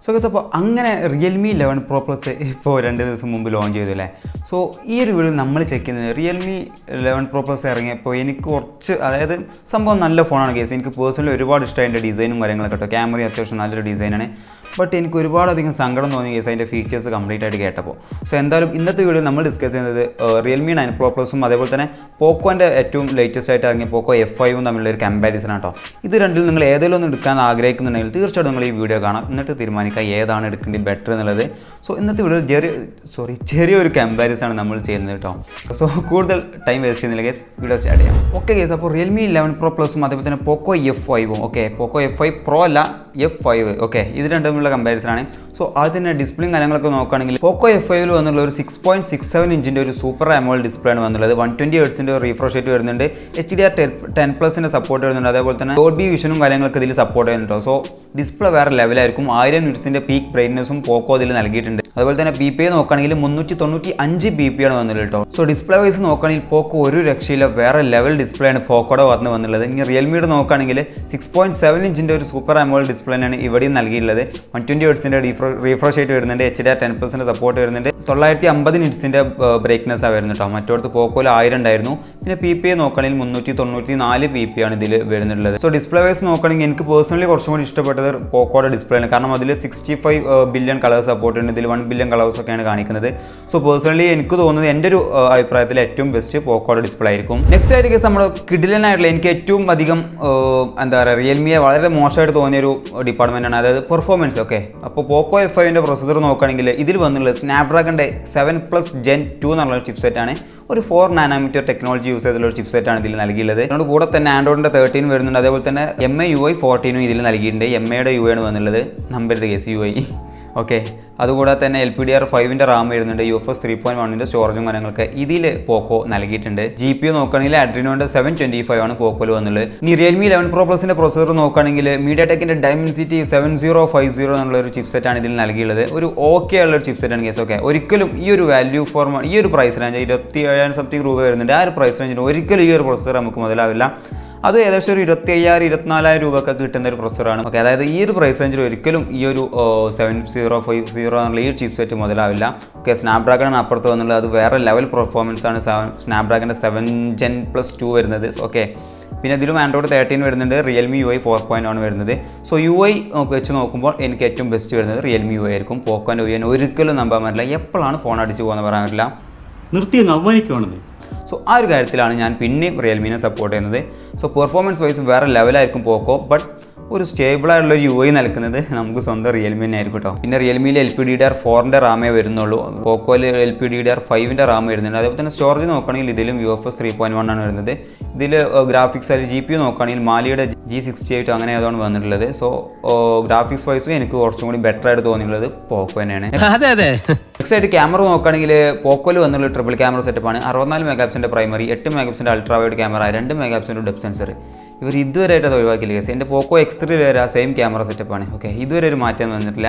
So guess അപ്പോൾ അങ്ങനെ Realme eleven pro plus ഇപ്പോൾ രണ്ട് ദിവസം മുമ്പ് ലോഞ്ച് ചെയ്തു അല്ലേ സോ ഈ ഒരു വീഡിയോ നമ്മൾ ചെക്ക് ചെയ്യുന്നത് റിയൽമി ലെവൻ പ്രോ പ്ലസ് ഇറങ്ങിയപ്പോൾ എനിക്ക് കുറച്ച് അതായത് സംഭവം നല്ല ഫോണാണ് കേസ് എനിക്ക് പേഴ്സണലി ഒരുപാട് ഇഷ്ടമായി അതിൻ്റെ ഡിസൈനും കാര്യങ്ങളൊക്കെ കേട്ടോ ക്യാമറ അത്യാവശ്യം നല്ലൊരു ഡിസൈനാണ് ബട്ട് എനിക്ക് ഒരുപാടധികം സങ്കടം തോന്നി കേസ് അതിൻ്റെ ഫീച്ചേഴ്സ് കംപ്ലീറ്റ് ആയിട്ട് കേട്ടപ്പോൾ സോ എന്തായാലും ഇന്നത്തെ വീഡിയോ നമ്മൾ ഡിസ്കസ് ചെയ്യുന്നത് റിയൽമി നയൻ പ്രോ പ്ലസും അതേപോലെ തന്നെ പോക്കോൻ്റെ ഏറ്റവും ലേറ്റസ്റ്റ് ആയിട്ട് ഇറങ്ങിയ പോക്കോ എഫ് ഫൈവും തമ്മിലുള്ള ഒരു കമ്പാരിസൺ ആട്ടോ ഇത് രണ്ടിൽ നിങ്ങൾ ഏതെങ്കിലും ഒന്ന് എടുക്കാൻ ആഗ്രഹിക്കുന്നുണ്ടെങ്കിൽ തീർച്ചയായിട്ടും നിങ്ങൾ ഈ വീഡിയോ കാണാം എന്നിട്ട് തീരുമാനിക്കുക ഏതാണ് എടുക്കേണ്ടത് ബെറ്റർ എന്നുള്ളത് സോ ഇന്നത്തെ വീഡിയോ ചെറിയ സോറി ചെറിയൊരു കമ്പാരിസൺ ആണ് നമ്മൾ ചെയ്യുന്നത് കേട്ടോ സോ കൂടുതൽ ടൈം വേസ്റ്റ് ചെയ്യുന്നില്ല കേസ് വീഡിയോ സ്റ്റാർട്ട് ചെയ്യാം ഓക്കെ കേസ് അപ്പോൾ റിയൽമി ലെവൻ പ്രോ പ്ലസും അതേപോലെ തന്നെ പോക്കോ എഫ് ഫൈവും okay Poco F five pro അല്ല എഫ് ഫൈവ് ഓക്കെ ഇത് രണ്ടും തമ്മിലുള്ള കമ്പാരിസൺ ആണ് സോ അതിൻ്റെ ഡിസ്പ്ലേയും കാര്യങ്ങളൊക്കെ നോക്കുകയാണെങ്കിൽ പോക്കോ എഫ് ഫൈവിൽ വന്നുള്ള ഒരു സിക്സ് പോയിന്റ് സിക്സ് സെവൻ ഇഞ്ചിൻ്റെ ഒരു സൂപ്പർ അമോൾ ഡിസ്പ്ലേ ആണ് വന്നുള്ളത് വൺ ട്വൻറ്റി ഹെർട്സിൻ്റെ റീഫ്രഷ് റേറ്റ് വരുന്നുണ്ട് എച്ച് ഡി ആർ ടെൻ പ്ലസിൻ്റെ സപ്പോർട്ട് വരുന്നുണ്ട് അതേപോലെ തന്നെ ഡോൾബി വിഷനും കാര്യങ്ങളൊക്കെ ഇതിൽ സപ്പോർട്ട് ചെയ്യുന്നുണ്ടോ സോ ഡിസ്പ്ലേ വേറെ ലെവലായിരിക്കും ആയിരം നിറ്റ്സിൻ്റെ പീക്ക് ബ്രൈറ്റ്നസും പോക്കോ ഇതിൽ നൽകിയിട്ടുണ്ട് അതുപോലെ തന്നെ പി പി ഐ നോക്കുകയാണെങ്കിൽ മുന്നൂറ്റി തൊണ്ണൂറ്റി അഞ്ച് ബി പി ആണ് വന്നത് കേട്ടോ സോ ഡിസ്പ്ലേ വൈസ് നോക്കുകയാണെങ്കിൽ പോക്കോ ഒരു രക്ഷയില്ല വേറെ ലെവൽ ഡിസ്പ്ലേ ആണ് പോക്കോടെ വന്ന് വന്നുള്ളത് ഇനി റിയൽമിയുടെ നോക്കുകയാണെങ്കിൽ സിക്സ് പോയിന്റ് സെവൻ ഇഞ്ചിൻ്റെ ഒരു സൂപ്പർ അമോൾ ഡിസ്പ്ലേ ആണ് ഇവിടെയും നൽകിയിട്ടുള്ളത് വൺ ട്വൻറ്റി ഹെർട്സിൻ്റെ റീഫ്രഷ് റേറ്റ് വരുന്നുണ്ട് H D R ten percent support വരുന്നുണ്ട് തൊള്ളായിരത്തി അമ്പത് നിറ്റ്സിൻ്റെ ബ്രേക്ക്നെസ് ആണ് വരുന്നത് കേട്ടോ മറ്റോടത്ത് പോക്കോയിൽ ആയിരം ഉണ്ടായിരുന്നു പിന്നെ പി പി ഐ നോക്കുകയാണെങ്കിൽ മുന്നൂറ്റി തൊണ്ണൂറ്റി നാല് പി പി ആണ് ഇതിൽ വരുന്നുള്ളത് സോ ഡിസ്പ്ലേ വൈസ് നോക്കുകയാണെങ്കിൽ എനിക്ക് പേഴ്സണലി കുറച്ചും കൂടി ഇഷ്ടപ്പെട്ടത് പോക്കോയുടെ ഡിസ്പ്ലേ ആണ് കാരണം അതിൽ sixty five billion colours support ഉണ്ട് ഇതിൽ വൺ ബില്യൺ കളേഴ്സ് ഒക്കെയാണ് കാണിക്കുന്നത് സോ പേഴ്സണലി എനിക്ക് തോന്നുന്നത് എൻ്റെ ഒരു ആ, അഭിപ്രായത്തിൽ ഏറ്റവും ബെസ്റ്റ് പോക്കോയുടെ ഡിസ്പ്ലേ ആയിരിക്കും നെക്സ്റ്റ് ആയിട്ട് കേസ് നമ്മുടെ കിഡിലനായിട്ടുള്ള എനിക്ക് ഏറ്റവും അധികം ആ, എന്താ പറയുക റിയൽമിയെ വളരെ മോശമായിട്ട് തോന്നിയ ഒരു ഡിപ്പാർട്ട്മെൻ്റ് ആണ് അതായത് പെർഫോമൻസ് ഓക്കെ അപ്പോൾ പോക്കോ എഫ് ഐവിൻ്റെ പ്രൊസസ്സർ നോക്കുകയാണെങ്കിൽ ഇതിൽ വന്നുള്ളത് സ്നാപ്ഡ്രാഗണിൻ്റെ സെവൻ പ്ലസ് ജെൻ ടു എന്നുള്ള ചിപ്സെറ്റ് ആണ് ഒരു ഫോർ നാനോമീറ്റർ ടെക്നോളജി യൂസ് ചെയ്തുള്ള ഒരു ചിപ്സെറ്റ് ആണ് ഇതിൽ നൽകിയുള്ളത് അതുകൊണ്ട് കൂടെ തന്നെ ആൻഡ്രോയിഡിൻ്റെ തേർട്ടീൻ വരുന്നുണ്ട് അതേപോലെ തന്നെ എം എ യു ഐ ഫോർട്ടീനും ഇതിൽ നൽകിയിട്ടുണ്ട് എം എയുടെ യു ആണ് വന്നുള്ളത് നമ്പരുത് കേസ് യു ഐ ഓക്കെ അതുകൂടാതെ തന്നെ എൽ പി ഡി ആർ ഫൈവിൻ്റെ റാം വരുന്നുണ്ട് U F S three point വണ്ണിൻ്റെ സ്റ്റോറേജും കാര്യങ്ങളൊക്കെ ഇതിൽ പോക്കോ നൽകിയിട്ടുണ്ട് ജി പി യു നോക്കുകയാണെങ്കിൽ അഡ്രിനോൻ്റെ സെവൻ ട്വൻറ്റി ഫൈവ് ആണ് പോക്കോയിൽ വന്നുള്ളത് ഇനി റിയൽമി ലെവൻ പ്രോ പ്ലസിൻ്റെ പ്രൊസസർ നോക്കുകയാണെങ്കിൽ മീഡിയ ടെക്കിൻ്റെ Dimensity seven zero five zero എന്നുള്ള ഒരു ചിപ്സെറ്റ് ആണ് ഇതിൽ നൽകിയുള്ളത് ഒരു ഓക്കെ ഉള്ള ഒരു ചിപ്സെറ്റ് ആണ് കേസ് ഓക്കെ ഒരിക്കലും ഈ ഒരു വാല്യൂ ഫോർ ഈ ഒരു പ്രൈസ് റേഞ്ച് ഇരുപത്തി ഏഴായിരം സംതിങ് രൂപ വരുന്നുണ്ട് ആ ഒരു പ്രൈസ് റേഞ്ചിന് ഒരിക്കലും ഈ ഒരു പ്രൊസസർ നമുക്ക് മുതലാവില്ല അത് ഏകദേശം ഒരു ഇരുപത്തി അയ്യായിരം ഇരുപത്തിനാലായിരം രൂപയൊക്കെ കിട്ടുന്ന ഒരു പ്രൊസറാണ് ഓക്കെ അതായത് ഈ ഒരു പ്രൈസ് റേഞ്ചിൽ ഒരിക്കലും ഈ ഒരു സെവൻ സീറോ ഫൈവ് സീറോ എന്നുള്ള ഈ ഒരു ചിപ്പ് സെറ്റ് മുതലാവില്ല ഓക്കെ സ്നാപ്ഡ്രാഗൺ അപ്പുറത്ത് വന്നുള്ളത് അത് വേറെ ലെവൽ പെർഫോമൻസ് ആണ് സ്നാപ്ഡ്രാഗൻ്റെ സെവൻ ജെൻ പ്ലസ് ടു വരുന്നത് ഓക്കെ പിന്നെ ഇതിലും ആൻഡ്രോയിഡ് തേർട്ടീൻ വരുന്നുണ്ട് Realme U I four point ആണ് വരുന്നത് സോ യു ഐ വെച്ച് നോക്കുമ്പോൾ എനിക്ക് ഏറ്റവും ബെസ്റ്റ് വരുന്നത് റിയൽമി യു ഐ ആയിരിക്കും പോക്കോൻ്റെ യു ഐ ഒരിക്കലും നമ്പാൻ പറ്റില്ല എപ്പോഴാണ് ഫോൺ അടിച്ച് പോകുന്നത് പറയാൻ പറ്റില്ല നിർത്തി അങ്ങ് അവമാനിക്കുവാണെന്നേ സോ ആ ഒരു കാര്യത്തിലാണ് ഞാൻ പിന്നെയും റിയൽമിനെ സപ്പോർട്ട് ചെയ്യുന്നത് സോ പെർഫോമൻസ് വൈസ് വേറെ ലെവലായിരിക്കും പോക്കോ ബട്ട് ഒരു സ്റ്റേബിൾ ആയിട്ടുള്ള ഒരു യു ഐ നൽകുന്നത് നമുക്ക് സ്വന്തം റിയൽമി തന്നെ ആയിരിക്കും കേട്ടോ പിന്നെ റിയൽമിയിൽ L P D D R ഫോറിൻ്റെ റാമേ വരുന്നുള്ളൂ പോക്കോയിൽ L P D D R ഫൈവിൻ്റെ റാം വരുന്നുണ്ട് അതേപോലെ തന്നെ സ്റ്റോറേജ് നോക്കുകയാണെങ്കിൽ ഇതിലും U F S three point one ആണ് വരുന്നത് ഇതിൽ ഗ്രാഫിക്സ് ആയിട്ട് ജി പി യു നോക്കുകയാണെങ്കിൽ മാലിയുടെ ജി സിക്സ്റ്റി എയ്റ്റ് അങ്ങനെ ഏതാണ് വന്നിട്ടുള്ളത് സോ ഗ്രാഫിക്സ് വൈസും എനിക്ക് കുറച്ചും കൂടി ബെറ്റർ ആയിട്ട് തോന്നിയിട്ടുള്ളത് പോക്കോ തന്നെയാണ് അതെ അതെ നെക്സ്റ്റ് ആയിട്ട് ക്യാമറ നോക്കുകയാണെങ്കിൽ പോക്കോയിൽ വന്നുള്ള ട്രിപ്പിൾ ക്യാമറ സെറ്റപ്പാണ് അറുപത്തിനാല് മെഗാപ്സിൻ്റെ പ്രൈമറി എട്ട് മെഗാപ്സിൻ്റെ അൾട്രാ വൈഡ് ക്യാമറ രണ്ട് മെഗാപ്സിൻ്റെ ഡെപ് സെൻസർ ഇവർ ഇതുവരെ ആയിട്ട് അത് ഒഴിവാക്കിയില്ല കേസ് എൻ്റെ പോക്കോ എക്സ് ത്രീ വരെ ആ സെയിം ക്യാമറ സെറ്റപ്പാണ് ഓക്കെ ഇതുവരെ ഒരു മാറ്റം വന്നിട്ടില്ല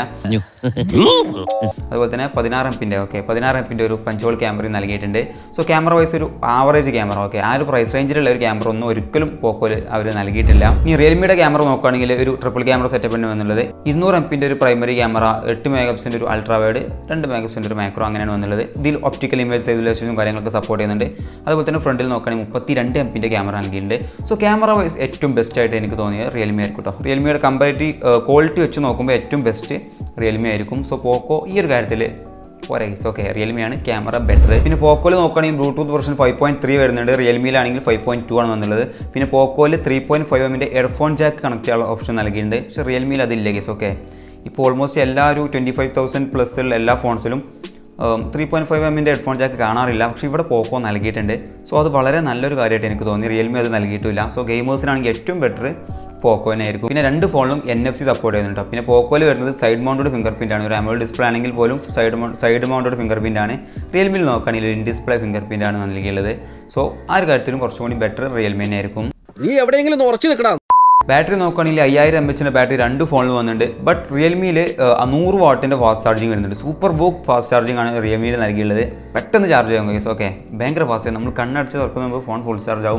അതുപോലെ തന്നെ പതിനാറ് എം പിൻ്റെ ഓക്കെ പതിനാറ് എം പിൻ്റെ ഒരു പഞ്ചോൾ ക്യാമറയും നൽകിയിട്ടുണ്ട് സോ ക്യാമറ വൈസ് ഒരു ആവറേജ് ക്യാമറ ഓക്കെ ആ ഒരു പ്രൈസ് റേഞ്ചിലുള്ള ഒരു ക്യാമറ ഒന്നും ഒരിക്കലും പോക്കോയിൽ അവർ നൽകിയിട്ടില്ല ഇനി റിയൽമിയുടെ ക്യാമറ നോക്കുകയാണെങ്കിൽ ഒരു ട്രിപ്പിൾ ക്യാമറ സെറ്റപ്പിന് വന്നുള്ളത് ഇരുന്നൂറ് എം പിൻ്റെ ഒരു പ്രൈമറി ക്യാമറ എട്ട് മെഗാപ്സിൻ്റെ ഒരു അൾട്രാ വൈഡ് രണ്ട് മെഗാപ്സിൻ്റെ ഒരു മാക്രോ അങ്ങനെയാണ് വന്നുള്ളത് ഇതിൽ ഒപ്റ്റിക്കൽ ഇമേജ് സ്റ്റെബിലൈസേഷനും കാര്യങ്ങളൊക്കെ സപ്പോർട്ട് ചെയ്യുന്നുണ്ട് അതുപോലെ തന്നെ ഫ്രണ്ടിൽ നോക്കുകയാണെങ്കിൽ മുപ്പത്തി രണ്ട് എം പിൻ്റെ ക്യാമറ നൽകിയിട്ടുണ്ട് സോ ക്യാമറ വൈസ് ഏറ്റവും ബെസ്റ്റ് ആയിട്ട് എനിക്ക് തോന്നിയത് റിയൽമി ആയിരിക്കും കേട്ടോ റിയൽമിയുടെ കമ്പാരിറ്റീവ് ക്വാളിറ്റി വെച്ച് നോക്കുമ്പോൾ ഏറ്റവും ബെസ്റ്റ് റിയൽമി ആയിരിക്കും സോ പോക്കോ ഈ ഒരു കാര്യത്തിൽ പോരെ ഓക്കെ റിയൽമിയാണ് ക്യാമറ ബെറ്റർ പിന്നെ പോക്കോയിൽ നോക്കുകയാണെങ്കിൽ Bluetooth version five point three വരുന്നുണ്ട് റിയൽമിയിലാണെങ്കിൽ ഫൈവ് പോയിന്റ് ടു ആണ് വന്നുള്ളത് പിന്നെ പോക്കോയിൽ ത്രീ പോയിന്റ് ഫൈവ് എമ്മിൻ്റെ ഹെഡ്ഫോൺ ജാക്ക് കണക്ട് ചെയ്യാനുള്ള ഓപ്ഷൻ നൽകിയിട്ടുണ്ട് പക്ഷേ റിയൽമിയിൽ അതില്ല ഗേസ് ഓക്കെ ഇപ്പോൾ ഓൾമോസ്റ്റ് എല്ലാ ഒരു ട്വൻറ്റി ഫൈവ് തൗസൻഡ് പ്ലസ് ഉള്ള എല്ലാ ഫോൺസിലും ത്രീ പോയിന്റ് ഫൈവ് എമ്മിൻ്റെ ഹെഡ്ഫോൺ ജാക്ക് കാണാറില്ല പക്ഷേ ഇവിടെ പോക്കോ നൽകിയിട്ടുണ്ട് സോ അത് വളരെ നല്ലൊരു കാര്യമായിട്ട് എനിക്ക് തോന്നി റിയൽമി അത് നൽകിയിട്ടില്ല സോ ഗെയിമേഴ്സിനാണെങ്കിൽ ഏറ്റവും ബെറ്റർ പോക്കോ തന്നെ ആയിരിക്കും പിന്നെ രണ്ട് ഫോണിലും എൻ എഫ് സി സപ്പോർട്ട് ചെയ്യുന്നുണ്ട് പിന്നെ പോക്കോയിൽ വരുന്നത് സൈഡ് മൗണ്ടഡ് ഫിംഗർ പ്രിൻ്റ് ആണ് ഒരു അമോൾ ഡിസ്പ്ലേ ആണെങ്കിൽ പോലും side side mounted fingerprint ആണ് റിയൽമിയിൽ നോക്കുകയാണെങ്കിൽ ഇൻ ഡിസ്പ്ലേ ഫിംഗർ പ്രിൻ്റ് ആണ് നൽകിയുള്ളത് സോ ആ ഒരു കാര്യത്തിലും കുറച്ചും കൂടി ബെറ്റർ റിയൽമി തന്നെ ആയിരിക്കും നീ എവിടെയെങ്കിലും ഉറച്ചു നിൽക്കണം ബാറ്ററി നോക്കുകയാണെങ്കിൽ അയ്യായിരം എം എച്ചിൻ്റെ ബാറ്ററി രണ്ട് ഫോണിൽ വന്നിട്ടുണ്ട് ബട്ട് റിയൽമിയിൽ നൂറ് വാട്ടിൻ്റെ ഫാസ്റ്റ് ചാർജിങ് വരുന്നുണ്ട് സൂപ്പർ ബോക്ക് ഫാസ്റ്റ് ചാർജിങ് ആണ് റിയൽമിയിൽ നൽകിയുള്ളത് പെട്ടെന്ന് ചാർജ് ചെയ്യാം ഗൈസ് ഓക്കെ ഭയങ്കര ഫാസ്റ്റ് നമ്മൾ കണ്ണടച്ച് തുറക്കുന്ന മുമ്പ് ഫോൺ ഫുൾ ചാർജ് ആവും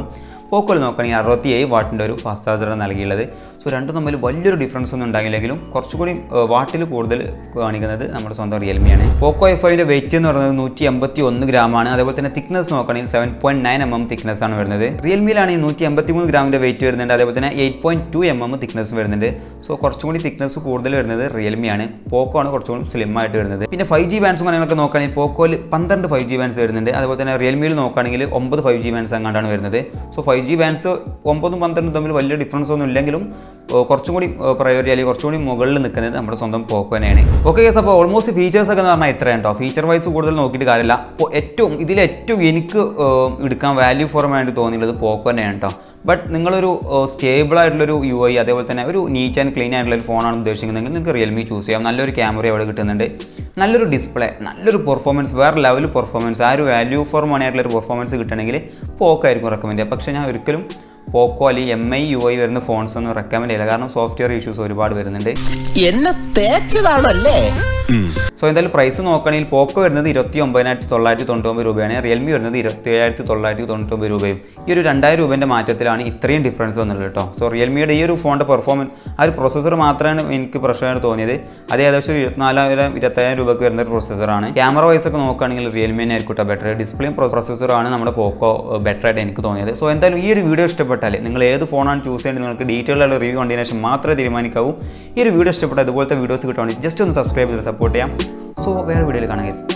പോക്കോയിൽ നോക്കുകയാണെങ്കിൽ അറുപത്തി ഏഴ് വാട്ടിൻ്റെ ഒരു ഫാസ്റ്റ് ചാർജറാണ് നൽകിയുള്ളത് സോ രണ്ടും തമ്മിൽ വലിയൊരു ഡിഫറൻസ് ഒന്നും ഉണ്ടാകില്ലെങ്കിലും കുറച്ചുകൂടി വാട്ടിൽ കൂടുതൽ കാണിക്കുന്നത് നമ്മുടെ സ്വന്തം റിയൽമിയാണ് പോക്കോ എഫ് ഐൻ്റെ വെയിറ്റ് എന്ന് പറയുന്നത് നൂറ്റി എൺപത്തി ഒന്ന് ഗ്രാമാണ് അതേപോലെ തന്നെ തിക്നെസ് നോക്കുകയാണെങ്കിൽ seven point nine M M thickness ആണ് വരുന്നത് റിയൽമിയിലാണ് ഈ നൂറ്റി എൺപത്തി മൂന്ന് ഗ്രാമിൻ്റെ വെയിറ്റ് വരുന്നുണ്ട് അതേപോലെ തന്നെ eight point two M M thickness വരുന്നുണ്ട് സോ കുറച്ചും കൂടി തിക്നെസ് കൂടുതൽ വരുന്നത് റിയൽമിയാണ് പോക്കോ ആണ് കുറച്ചും കൂടി സ്ലിം ആയിട്ട് വരുന്നത് പിന്നെ ഫൈവ് ജി ബാൻസും കാര്യങ്ങളൊക്കെ നോക്കുകയാണെങ്കിൽ പോക്കോയിൽ പന്ത്രണ്ട് ഫൈവ് ജി ബാൻസ് വരുന്നുണ്ട് അതുപോലെ തന്നെ റിയൽമിയിൽ നോക്കുകയാണെങ്കിൽ ഒമ്പത് ഫൈവ് ജി ബാൻസ് അങ്ങാണ്ടാണ് വരുന്നത് സോ ഫൈവ് ജി ബാൻസ് ഒമ്പതും പന്ത്രണ്ടും തമ്മിൽ വലിയ ഡിഫറൻസ് ഒന്നും ഇല്ലെങ്കിലും ഓ, കുറച്ചും കൂടി പ്രയോറിറ്റി അല്ലെങ്കിൽ കുറച്ചും കൂടി മുകളിൽ നിൽക്കുന്നത് നമ്മുടെ സ്വന്തം പോക്കോ തന്നെയാണ് ഓക്കെ കേസ് അപ്പോൾ ഓൾമോസ്റ്റ് ഫീച്ചേഴ്സ് ഒക്കെ എന്ന് പറഞ്ഞാൽ ഇത്രയാണ് കേട്ടോ ഫീച്ചർ വൈസ് കൂടുതൽ നോക്കിയിട്ട് കാര്യമില്ല അപ്പോൾ ഏറ്റവും ഇതിൽ ഏറ്റവും എനിക്ക് ഏർ, എടുക്കാൻ വാല്യൂ ഫോർ വേണ്ടി തോന്നിയുള്ളത് പോക്കോ തന്നെയാണ് കേട്ടോ ബട്ട് നിങ്ങളൊരു സ്റ്റേബിൾ ആയിട്ടുള്ളൊരു യു ഐ അതേപോലെ തന്നെ ഒരു നീറ്റ് ആൻഡ് ക്ലീൻ ആയിട്ടുള്ള ഒരു ഫോണാണ് ഉദ്ദേശിക്കുന്നതെങ്കിൽ നിങ്ങൾക്ക് റിയൽമി ചൂസ് ചെയ്യാം നല്ലൊരു ക്യാമറ അവിടെ കിട്ടുന്നുണ്ട് നല്ലൊരു ഡിസ്പ്ലേ നല്ലൊരു പെർഫോമൻസ് വേറെ ലെവൽ പെർഫോമൻസ് ആ ഒരു വാല്യൂ ഫോർ മണി ആയിട്ടുള്ള ഒരു പെർഫോമൻസ് കിട്ടണമെങ്കിൽ പോക്കോ ആയിരിക്കും റെക്കമെൻഡ് ചെയ്യുക പക്ഷേ ഞാൻ ഒരിക്കലും പോക്കോ അല്ലെങ്കിൽ എം ഐ യു ഐ വരുന്ന ഫോൺസ് ഒന്നും റെക്കമെൻഡ് ചെയ്യില്ല കാരണം സോഫ്റ്റ്വെയർ ഇഷ്യൂസ് ഒരുപാട് വരുന്നുണ്ട് എന്നെ തേച്ചതാണല്ലേ സോ എന്തായാലും പ്രൈസ് നോക്കുകയാണെങ്കിൽ പോക്കോ വരുന്നത് ഇരുപത്തി ഒമ്പതിനായിരത്തി തൊള്ളായിരത്തി തൊണ്ണൂറ്റൊമ്പത് രൂപയാണ് റിയൽമി വരുന്നത് ഇരുപത്തി ഏഴായിരത്തി തൊള്ളായിരത്തി തൊണ്ണൂറ്റൊമ്പത് രൂപയും ഈ ഒരു രണ്ടായിരം രൂപേൻ്റെ മാറ്റത്തിലാണ് ഇത്രയും ഡിഫറൻസ് വന്നുള്ളത് കേട്ടോ സോ റിയൽമിയുടെ ഈ ഒരു ഫോണിൻ്റെ പെർഫോമൻസ് ആ ഒരു പ്രൊസസ്സർ മാത്രമാണ് എനിക്ക് പ്രശ്നമായിട്ട് തോന്നിയത് അത് ഏകദേശം ഒരു ഇരുപത്തിനാലായിരം ഇരുപത്തയ്യായിരം രൂപയ്ക്ക് വരുന്ന ഒരു പ്രൊസസ്സറാണ് ക്യാമറ വൈസ് ഒക്കെ നോക്കുകയാണെങ്കിൽ റിയൽമി തന്നെ ആയിരിക്കും കേട്ടോ ബെറ്റർ ഡിസ്പ്ലേയും പ്രൊസസ്സറാണ് നമ്മുടെ പോക്കോ ബെറ്റർ ആയിട്ട് എനിക്ക് തോന്നിയത് സോ എന്തായാലും ഈ ഒരു വീഡിയോ ഇഷ്ടപ്പെട്ടാൽ നിങ്ങൾ ഏത് ഫോണാണ് ചൂസ് ചെയ്യേണ്ടത് നിങ്ങൾക്ക് ഡീറ്റെയിൽ ആയിട്ടുള്ള റിവ്യൂ കണ്ടതിന് ശേഷം മാത്രമേ തീരുമാനിക്കാവൂ ഈ ഒരു വീഡിയോ ഇഷ്ടപ്പെട്ട ഇതുപോലത്തെ വീഡിയോസ് കിട്ടുവാണെങ്കിൽ ജസ്റ്റ് ഒന്ന് സബ്സ്ക്രൈബ് ചെയ്ത് സപ്പോർട്ട് ചെയ്യാം സോ വേറെ വീഡിയോയിൽ കാണാം guys.